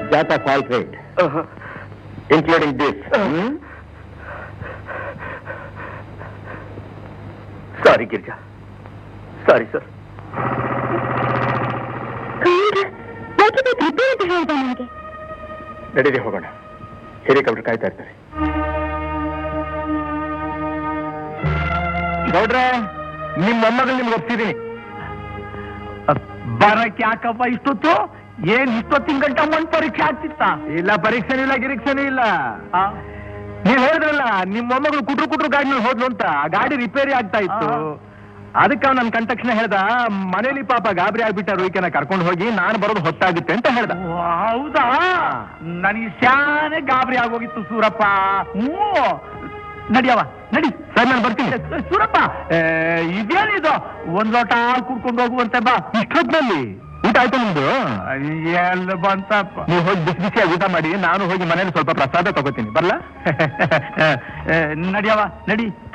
data faltered, including this. Sorry Girija sorry sir ಯಾಕೆ ಬೇಕು repair ಅಂತ ಹೇಳ್ದ ನನಗೆ ನಡೀರಿ ಹೋಗೋಣ ಹಿರೇಕಬ್ರು ಕಾಯ್ತಾ ಇರ್ತಾರೆ ಗೌಡ್ರೆ ನಿಮ್ಮ ಮೊಮ್ಮಗಳು ನಿಮ್ಗೆ ಒಪ್ಸಿದೀನಿ ಬರಕ್ಕೆ ಯಾಕಪ್ಪ ಇಷ್ಟೊತ್ತು ಏನ್ ಇಷ್ಟೊತ್ತಿನ ಗಂಟ ಒಂದ್ ಪರೀಕ್ಷೆ ಆಗ್ತಿತ್ತ ಇಲ್ಲ ಪರೀಕ್ಷೆನೂ ಇಲ್ಲ ಗಿರೀಕ್ಷೆನೂ ಇಲ್ಲ ನೀವ್ ಹೇಳಿದ್ರಲ್ಲ ನಿಮ್ ಮೊಮ್ಮಗಳು ಕುಟ್ರು ಕುಟ್ರು ಗಾಡಿನಲ್ಲಿ ಹೋದ್ಲು ಅಂತ ಆ ಗಾಡಿ ರಿಪೇರಿ ಆಗ್ತಾ ಇತ್ತು ಆ. ಅದಕ್ಕೆ ಅವ್ನು ನನ್ ಕಂಡ ತಕ್ಷಣ ಹೇಳ್ದ ಮನೇಲಿ ಪಾಪ ಗಾಬರಿ ಆಗ್ಬಿಟ್ಟ ರೋಹಿಕನ ಕರ್ಕೊಂಡು ಹೋಗಿ ನಾನು ಬರೋದು ಹೊತ್ತಾಗುತ್ತೆ ಅಂತ ಹೇಳ್ದ ಹೌದಾ ನನಗೆ ಶಾನೆ ಗಾಬರಿ ಆಗೋಗಿತ್ತು ಸೂರಪ್ಪ ಹ್ಞೂ ನಡಿಯವ ನಡಿ ಸರ್ ನಾನು ಬರ್ತೀನಿ ಸೂರಪ್ಪ ಏ, ಇದೇನಿದು ಒಂದ್ ಲೋಟ ಹಾಲು ಕುಡ್ಕೊಂಡು ಹೋಗುವಂತೆ ಬಾ ಇಷ್ಟೊತ್ತಿನಲ್ಲಿ ಊಟ ಆಯ್ತು ನಿಮ್ದು ಎಲ್ಲ ಬಂತಪ್ಪ ನೀವು ಹೋಗಿ ಬಿಸಿ ಬಿಸಿಯಾಗಿ ಊಟ ಮಾಡಿ ನಾನು ಹೋಗಿ ಮನೇಲಿ ಸ್ವಲ್ಪ ಪ್ರಸಾದ ತಗೋತೀನಿ ಬರ್ಲಾ ಏ, ನಡಿಯವ ನಡಿ